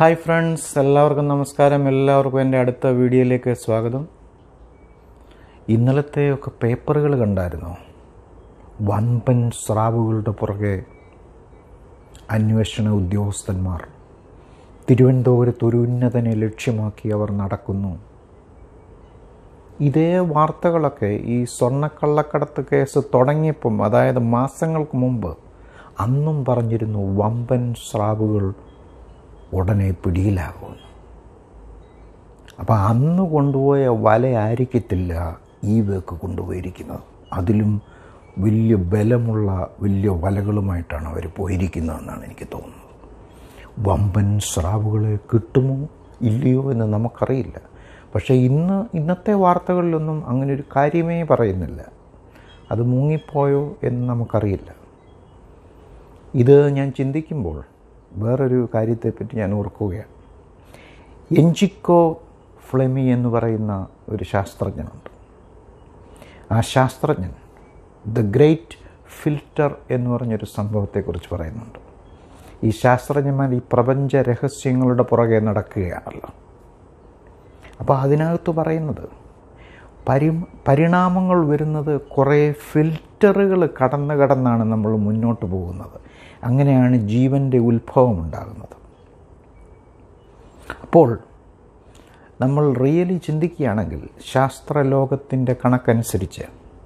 hi friends എല്ലാവർക്കും നമസ്കാരം എല്ലാവർക്കും എൻ്റെ അടുത്ത വീഡിയോയിലേക്ക് സ്വാഗതം ഇന്നലത്തെ ഒക്കെ പേപ്പറുകൾ കണ്ടായിരുന്നോ വൻപൻ സ്രാവുകളുടെ പുറകെ അന്വേഷണ ഉദ്യോഗസ്ഥന്മാർ തിരുവനന്തപുരത്ത് ഒരു ഉന്നതനെ ലക്ഷ്യമാക്കി അവർ നടക്കുന്നു ഇതേ വാർത്തകളൊക്കെ ഈ സ്വർണ്ണക്കള്ളക്കടത്ത് കേസ് തുടങ്ങിയപ്പം അതായത് മാസങ്ങൾക്ക് മുമ്പ് അന്നും പറഞ്ഞിരുന്നു വമ്പൻ സ്രാവുകൾ ഉടനെ പിടിയിലാകുമെന്ന് അപ്പോൾ അന്ന് കൊണ്ടുപോയ വല ആയിരിക്കത്തില്ല ഈ വേക്ക് കൊണ്ടുപോയിരിക്കുന്നത് അതിലും വലിയ ബലമുള്ള വലിയ വലകളുമായിട്ടാണ് അവർ പോയിരിക്കുന്നതെന്നാണ് എനിക്ക് തോന്നുന്നത് വമ്പൻ സ്രാവുകളെ കിട്ടുമോ ഇല്ലയോ എന്ന് നമുക്കറിയില്ല പക്ഷേ ഇന്ന് ഇന്നത്തെ വാർത്തകളിലൊന്നും അങ്ങനെ ഒരു കാര്യമേ പറയുന്നില്ല അത് മുങ്ങിപ്പോയോ എന്ന് നമുക്കറിയില്ല ഇത് ഞാൻ ചിന്തിക്കുമ്പോൾ വേറൊരു കാര്യത്തെപ്പറ്റി ഞാൻ ഓർക്കുകയാണ് എൻജിക്കോ ഫ്ലെമി എന്ന് പറയുന്ന ഒരു ശാസ്ത്രജ്ഞനുണ്ട് ആ ശാസ്ത്രജ്ഞൻ ദ ഗ്രേറ്റ് ഫിൽറ്റർ എന്ന് പറഞ്ഞൊരു സംഭവത്തെക്കുറിച്ച് പറയുന്നുണ്ട് ഈ ശാസ്ത്രജ്ഞന്മാർ ഈ പ്രപഞ്ച രഹസ്യങ്ങളുടെ പുറകെ നടക്കുകയാണല്ലോ അപ്പോൾ അതിനകത്ത് പറയുന്നത് പരി പരിണാമങ്ങൾ വരുന്നത് കുറേ ഫിൽറ്ററുകൾ കടന്ന് കടന്നാണ് നമ്മൾ മുന്നോട്ട് പോകുന്നത് അങ്ങനെയാണ് ജീവൻ്റെ ഉത്ഭവം ഉണ്ടാകുന്നത് അപ്പോൾ നമ്മൾ റിയലി ചിന്തിക്കുകയാണെങ്കിൽ ശാസ്ത്രലോകത്തിൻ്റെ കണക്കനുസരിച്ച്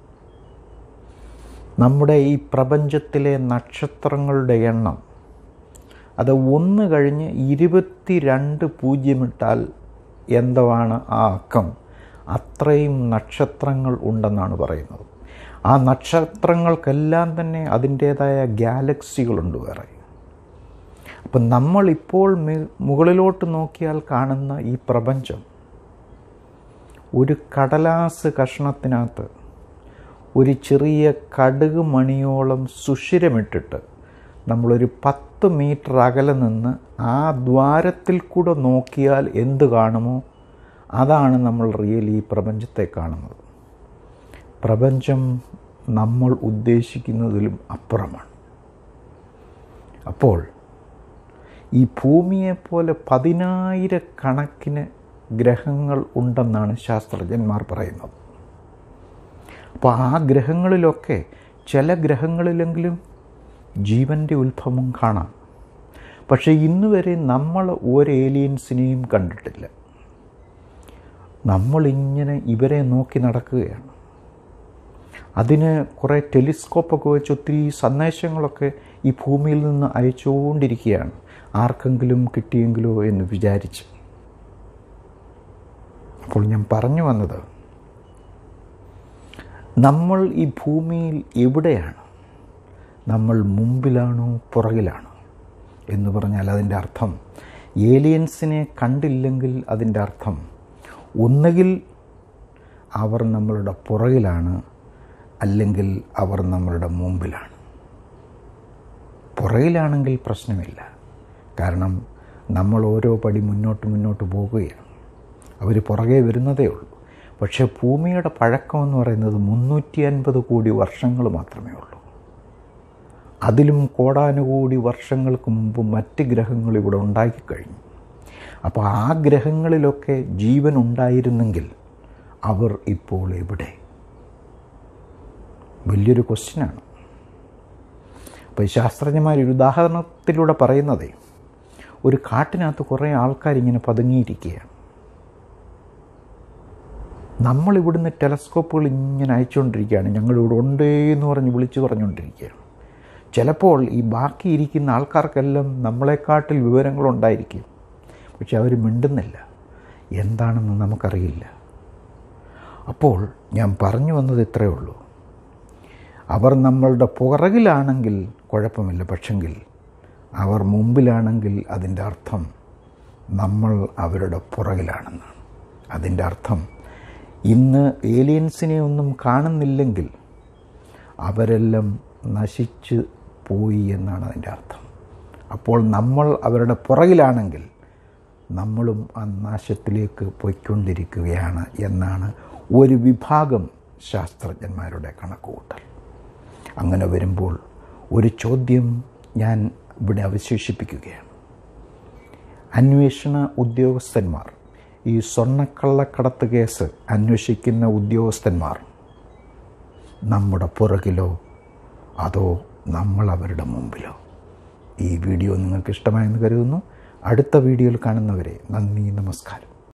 നമ്മുടെ ഈ പ്രപഞ്ചത്തിലെ നക്ഷത്രങ്ങളുടെ എണ്ണം അത് ഒന്ന് കഴിഞ്ഞ് ഇരുപത്തിരണ്ട് പൂജ്യമിട്ടാൽ എന്താണ് ആ അക്കം അത്രയും നക്ഷത്രങ്ങൾ ഉണ്ടെന്നാണ് പറയുന്നത് ആ നക്ഷത്രങ്ങൾക്കെല്ലാം തന്നെ അതിൻ്റേതായ ഗാലക്സികളുണ്ട് വേറെ അപ്പം നമ്മളിപ്പോൾ മുകളിലോട്ട് നോക്കിയാൽ കാണുന്ന ഈ പ്രപഞ്ചം ഒരു കടലാസ് കഷ്ണത്തിനകത്ത് ഒരു ചെറിയ കടുക് മണിയോളം സുഷിരമിട്ടിട്ട് നമ്മളൊരു പത്ത് മീറ്റർ അകലെ നിന്ന് ആ ദ്വാരത്തിൽ കൂടെ നോക്കിയാൽ എന്ത് കാണുമോ അതാണ് നമ്മൾ റിയലി ഈ പ്രപഞ്ചത്തെ കാണുന്നത് പ്രപഞ്ചം നമ്മൾ ഉദ്ദേശിക്കുന്നതിലും അപ്പുറമാണ് അപ്പോൾ ഈ ഭൂമിയെപ്പോലെ പതിനായിരക്കണക്കിന് ഗ്രഹങ്ങൾ ഉണ്ടെന്നാണ് ശാസ്ത്രജ്ഞന്മാർ പറയുന്നത് അപ്പോൾ ആ ഗ്രഹങ്ങളിലൊക്കെ ചില ഗ്രഹങ്ങളിലെങ്കിലും ജീവൻ്റെ ഉത്ഭവം കാണാം പക്ഷേ ഇന്ന് വരെ നമ്മൾ ഒരു ഏലിയൻസിനെയും കണ്ടിട്ടില്ല നമ്മളിങ്ങനെ ഇവരെ നോക്കി നടക്കുകയാണ് അതിന് കുറേ ടെലിസ്കോപ്പൊക്കെ വെച്ച് ഒത്തിരി സന്ദേശങ്ങളൊക്കെ ഈ ഭൂമിയിൽ നിന്ന് അയച്ചുകൊണ്ടിരിക്കുകയാണ് ആർക്കെങ്കിലും കിട്ടിയെങ്കിലോ എന്ന് വിചാരിച്ച് അപ്പോൾ ഞാൻ പറഞ്ഞു വന്നത് നമ്മൾ ഈ ഭൂമിയിൽ എവിടെയാണ് നമ്മൾ മുമ്പിലാണോ പുറകിലാണോ എന്ന് പറഞ്ഞാൽ അതിൻ്റെ അർത്ഥം ഏലിയൻസിനെ കണ്ടില്ലെങ്കിൽ അതിൻ്റെ അർത്ഥം ഒന്നുകിൽ അവർ നമ്മളുടെ പുറകിലാണ് അല്ലെങ്കിൽ അവർ നമ്മളുടെ മുമ്പിലാണ് പുറകിലാണെങ്കിൽ പ്രശ്നമില്ല കാരണം നമ്മൾ ഓരോ പടി മുന്നോട്ട് മുന്നോട്ട് പോകുകയാണ് അവർ പുറകെ വരുന്നതേ ഉള്ളൂ പക്ഷേ ഭൂമിയുടെ പഴക്കം എന്ന് പറയുന്നത് മുന്നൂറ്റി അൻപത് കോടി വർഷങ്ങൾ മാത്രമേ ഉള്ളൂ അതിലും കോടാനുകോടി വർഷങ്ങൾക്ക് മുമ്പ് മറ്റ് ഗ്രഹങ്ങൾ ഇവിടെ ഉണ്ടാക്കിക്കഴിഞ്ഞു അപ്പോൾ ആ ഗ്രഹങ്ങളിലൊക്കെ ജീവൻ ഉണ്ടായിരുന്നെങ്കിൽ അവർ ഇപ്പോൾ എവിടെ വലിയൊരു ക്വസ്റ്റ്യനാണ് അപ്പോൾ ഈ ശാസ്ത്രജ്ഞന്മാർ ഒരു ഉദാഹരണത്തിലൂടെ പറയുന്നതേ ഒരു കാട്ടിനകത്ത് കുറേ ആൾക്കാരിങ്ങനെ പതുങ്ങിയിരിക്കുകയാണ് നമ്മളിവിടുന്ന് ടെലസ്കോപ്പുകൾ ഇങ്ങനെ അയച്ചുകൊണ്ടിരിക്കുകയാണ് ഞങ്ങളിവിടെ ഉണ്ടേ എന്ന് പറഞ്ഞ് വിളിച്ചു പറഞ്ഞുകൊണ്ടിരിക്കുകയാണ് ചിലപ്പോൾ ഈ ബാക്കി ഇരിക്കുന്ന ആൾക്കാർക്കെല്ലാം നമ്മളെക്കാട്ടിൽ വിവരങ്ങളുണ്ടായിരിക്കും പക്ഷെ അവർ മിണ്ടുന്നില്ല എന്താണെന്ന് നമുക്കറിയില്ല അപ്പോൾ ഞാൻ പറഞ്ഞു വന്നത് ഇത്രയേ ഉള്ളൂ അവർ നമ്മളുടെ പുറകിലാണെങ്കിൽ കുഴപ്പമില്ല പക്ഷെങ്കിൽ അവർ മുമ്പിലാണെങ്കിൽ അതിൻ്റെ അർത്ഥം നമ്മൾ അവരുടെ പുറകിലാണെന്നാണ് അതിൻ്റെ അർത്ഥം ഇന്ന് ഏലിയൻസിനെ ഒന്നും കാണുന്നില്ലെങ്കിൽ അവരെല്ലാം നശിച്ച് പോയി എന്നാണ് അതിൻ്റെ അർത്ഥം അപ്പോൾ നമ്മൾ അവരുടെ പുറകിലാണെങ്കിൽ നമ്മളും ആ നാശത്തിലേക്ക് പോയിക്കൊണ്ടിരിക്കുകയാണ് എന്നാണ് ഒരു വിഭാഗം ശാസ്ത്രജ്ഞന്മാരുടെ കണക്കുകൂട്ടൽ അങ്ങനെ വരുമ്പോൾ ഒരു ചോദ്യം ഞാൻ ഇവിടെ അവശേഷിപ്പിക്കുകയാണ് അന്വേഷണ ഉദ്യോഗസ്ഥന്മാർ ഈ സ്വർണ്ണക്കള്ളക്കടത്ത് കേസ് അന്വേഷിക്കുന്ന ഉദ്യോഗസ്ഥന്മാർ നമ്മുടെ പുറകിലോ അതോ നമ്മൾ അവരുടെ മുമ്പിലോ ഈ വീഡിയോ നിങ്ങൾക്ക് ഇഷ്ടമായെന്ന് കരുതുന്നു അടുത്ത വീഡിയോയിൽ കാണുന്നവരെ നന്ദി നമസ്കാരം